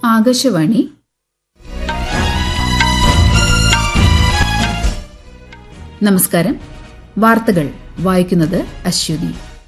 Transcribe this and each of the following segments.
ആകാശവാണി നമസ്കാരം വാർത്തകൾ വായിക്കുന്നത് അശ്വതി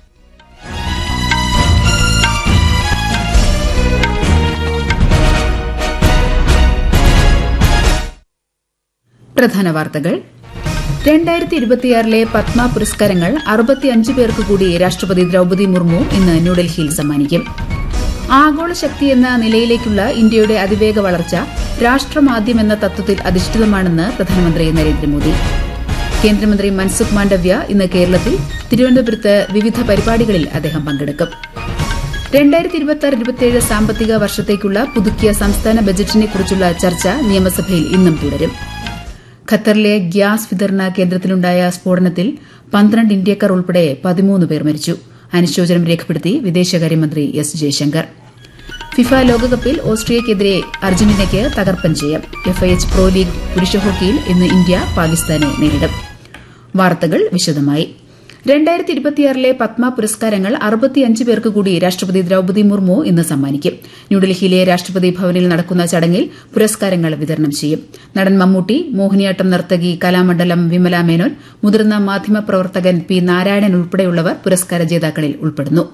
പ്രധാന വാർത്തകൾ രണ്ടായിരത്തി ഇരുപത്തിയാറിലെ പത്മ പുരസ്കാരങ്ങൾ അറുപത്തിയഞ്ച് പേർക്ക് കൂടി രാഷ്ട്രപതി ദ്രൌപദി മുർമു ഇന്ന് ന്യൂഡൽഹിയിൽ സമ്മാനിക്കും ആഗോള ശക്തി എന്ന നിലയിലേക്കുള്ള ഇന്ത്യയുടെ അതിവേഗ വളർച്ച രാഷ്ട്രമാദ്യം എന്ന തത്വത്തിൽ അധിഷ്ഠിതമാണെന്ന് പ്രധാനമന്ത്രി നരേന്ദ്രമോദി കേന്ദ്രമന്ത്രി മൻസുഖ് മാണ്ഡവ്യ ഇന്ന് കേരളത്തിൽ തിരുവനന്തപുരത്ത് വിവിധ പരിപാടികളിൽ അദ്ദേഹം പങ്കെടുക്കും രണ്ടായിരത്തി ഇരുപത്തിയാറ് ഇരുപത്തിയേഴ് സാമ്പത്തിക വർഷത്തേക്കുള്ള പുതുക്കിയ സംസ്ഥാന ബജറ്റിനെക്കുറിച്ചുള്ള ചർച്ച നിയമസഭയിൽ ഇന്നും തുടരും ഖത്തറിലെ ഗ്യാസ് വിതരണ കേന്ദ്രത്തിലുണ്ടായ സ്ഫോടനത്തിൽ പന്ത്രണ്ട് ഇന്ത്യക്കാർ ഉൾപ്പെടെ പതിമൂന്ന് പേർ മരിച്ചു അനുശോചനം രേഖപ്പെടുത്തി വിദേശകാര്യമന്ത്രി എസ് ജയശങ്കർ ഫിഫ ലോകകപ്പിൽ ഓസ്ട്രിയയ്ക്കെതിരെ അർജന്റീനയ്ക്ക് തകർപ്പൻ ജയം എഫ്ഐഎച്ച് പ്രോ ലീഗ് പുരുഷ ഹോക്കിയിൽ ഇന്ന് ഇന്ത്യ പാകിസ്ഥാനെ നേരിടും വാർത്തകൾ വിശദമായി രണ്ടായിരത്തി ഇരുപത്തിയാറിലെ പത്മ പുരസ്കാരങ്ങൾ അറുപത്തിയഞ്ച് പേർക്ക് കൂടി രാഷ്ട്രപതി ദ്രൌപദി മുർമു ഇന്ന് സമ്മാനിക്കും ന്യൂഡൽഹിയിലെ രാഷ്ട്രപതി ഭവനിൽ നടക്കുന്ന ചടങ്ങിൽ പുരസ്കാരങ്ങൾ വിതരണം ചെയ്യും നടൻ മമ്മൂട്ടി മോഹിനിയാട്ടം നർത്തകി കലാമണ്ഡലം വിമല മേനോൻ മുതിർന്ന മാധ്യമപ്രവർത്തകൻ പി നാരായണൻ ഉൾപ്പെടെയുള്ളവർ പുരസ്കാര ജേതാക്കളിൽ ഉൾപ്പെടുന്നു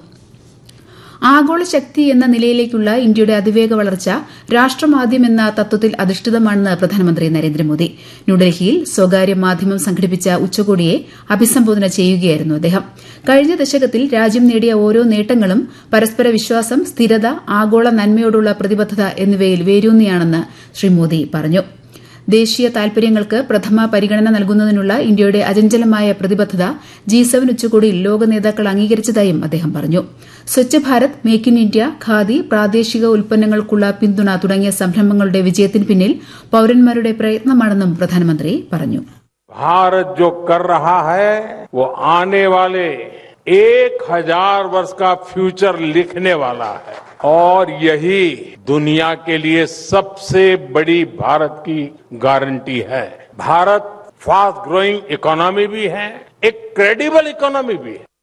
ആഗോള ശക്തി എന്ന നിലയിലേക്കുള്ള ഇന്ത്യയുടെ അതിവേഗ വളർച്ച രാഷ്ട്രമാദ്യം എന്ന തത്വത്തിൽ അധിഷ്ഠിതമാണെന്ന് പ്രധാനമന്ത്രി നരേന്ദ്രമോദി ന്യൂഡൽഹിയിൽ സ്വകാര്യ മാധ്യമം സംഘടിപ്പിച്ച ഉച്ചകോടിയെ അഭിസംബോധന ചെയ്യുകയായിരുന്നു അദ്ദേഹം കഴിഞ്ഞ ദശകത്തിൽ രാജ്യം നേടിയ ഓരോ നേട്ടങ്ങളും പരസ്പര വിശ്വാസം സ്ഥിരത ആഗോള നന്മയോടുള്ള പ്രതിബദ്ധത എന്നിവയിൽ വേരൂന്നിയാണെന്ന് ശ്രീ മോദി പറഞ്ഞു ദേശീയ താൽപര്യങ്ങൾക്ക് പ്രഥമ പരിഗണന നൽകുന്നതിനുള്ള ഇന്ത്യയുടെ അചഞ്ചലമായ പ്രതിബദ്ധത ജി സെവൻ ഉച്ചകോടിയിൽ ലോക നേതാക്കൾ അംഗീകരിച്ചതായും അദ്ദേഹം പറഞ്ഞു Swachh Bharat make in India khadi പ്രാദേശിക ഉൽപ്പന്നങ്ങൾക്കുള്ള പിന്തുണ തുടങ്ങിയ സംരംഭങ്ങളുടെ വിജയത്തിന് പിന്നിൽ പൌരന്മാരുടെ പ്രയത്നമാണെന്നും പ്രധാനമന്ത്രി പറഞ്ഞു भारत जो कर रहा है वो आने वाले एक हजार वर्ष का फ्यूचर लिखने वाला है और यही दुनिया के लिए सबसे बड़ी भारत की गारंटी है भारत फास्ट ग्रोइंग इकोनॉमी भी है एक क्रेडिबल इकोनॉमी भी है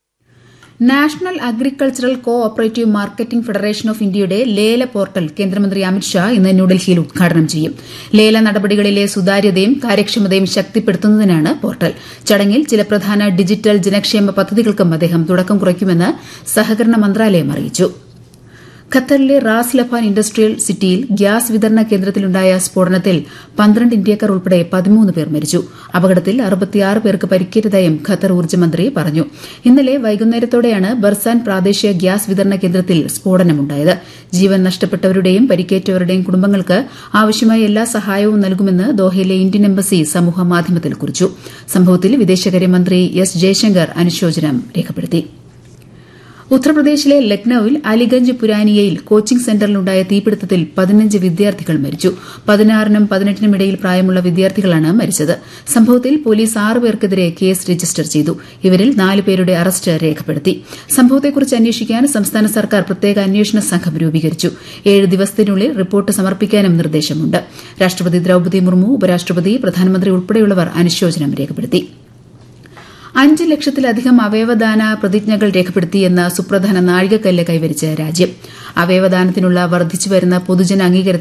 national agricultural cooperative marketing federation of ഇന്ത്യയുടെ ലേല പോർട്ടൽ കേന്ദ്രമന്ത്രി അമിത്ഷാ ഇന്ന് ന്യൂഡൽഹിയിൽ ഉദ്ഘാടനം ചെയ്യും ലേല നടപടികളിലെ സുതാര്യതയും കാര്യക്ഷമതയും ശക്തിപ്പെടുത്തുന്നതിനാണ് പോർട്ടൽ ചടങ്ങിൽ ചില പ്രധാന ഡിജിറ്റൽ ജനക്ഷേമ പദ്ധതികൾക്കും അദ്ദേഹം തുടക്കം കുറിക്കുമെന്ന് സഹകരണ മന്ത്രാലയം അറിയിച്ചു ഖത്തറിലെ റാസ് ലഫാൻ ഇൻഡസ്ട്രിയൽ സിറ്റിയിൽ ഗ്യാസ് വിതരണ കേന്ദ്രത്തിലുണ്ടായ സ്ഫോടനത്തിൽ പന്ത്രണ്ട് ഇന്ത്യക്കാർ ഉൾപ്പെടെ പതിമൂന്ന് പേർ മരിച്ചു അപകടത്തിൽ അറുപത്തിയാറ് പേർക്ക് പരിക്കേറ്റതായും ഖത്തർ ഊർജ്ജമന്ത്രി പറഞ്ഞു ഇന്നലെ വൈകുന്നേരത്തോടെയാണ് ബർസാൻ പ്രാദേശിക ഗ്യാസ് വിതരണ കേന്ദ്രത്തിൽ സ്ഫോടനമുണ്ടായത് ജീവൻ നഷ്ടപ്പെട്ടവരുടെയും പരിക്കേറ്റവരുടെയും കുടുംബങ്ങൾക്ക് ആവശ്യമായ എല്ലാ സഹായവും നൽകുമെന്ന് ദോഹയിലെ ഇന്ത്യൻ എംബസി സമൂഹ മാധ്യമത്തിൽ കുറിച്ചു സംഭവത്തിൽ വിദേശകാര്യമന്ത്രി എസ് ജയശങ്കർ അനുശോചനം രേഖപ്പെടുത്തി ഉത്തർപ്രദേശിലെ ലക്നൌവിൽ അലിഗഞ്ച് പുരാനിയയിൽ കോച്ചിംഗ് സെന്ററിലുണ്ടായ തീപിടുത്തത്തിൽ പതിനഞ്ച് വിദ്യാർത്ഥികൾ മരിച്ചു പതിനാറിനും പതിനെട്ടിനും ഇടയിൽ പ്രായമുള്ള വിദ്യാർത്ഥികളാണ് മരിച്ചത് സംഭവത്തിൽ പോലീസ് ആറ് പേർക്കെതിരെ കേസ് രജിസ്റ്റർ ചെയ്തു ഇവരിൽ നാല് പേരുടെ അറസ്റ്റ് രേഖപ്പെടുത്തി സംഭവത്തെക്കുറിച്ച് അന്വേഷിക്കാൻ സംസ്ഥാന സർക്കാർ പ്രത്യേക അന്വേഷണ സംഘം രൂപീകരിച്ചു ഏഴ് ദിവസത്തിനുള്ളിൽ റിപ്പോർട്ട് സമർപ്പിക്കാനും നിർദ്ദേശമുണ്ട് രാഷ്ട്രപതി ദ്രൌപദി മുർമു ഉപരാഷ്ട്രപതി പ്രധാനമന്ത്രി ഉൾപ്പെടെയുള്ളവർ അനുശോചനം രേഖപ്പെടുത്തി അഞ്ച് ലക്ഷത്തിലധികം അവയവദാന പ്രതിജ്ഞകൾ രേഖപ്പെടുത്തിയെന്ന സുപ്രധാന നാഴികക്കല്ല് കൈവരിച്ച രാജ്യം അവയവദാനത്തിനുള്ള വർദ്ധിച്ചുവരുന്ന പൊതുജന അംഗീകാരത്തിൽ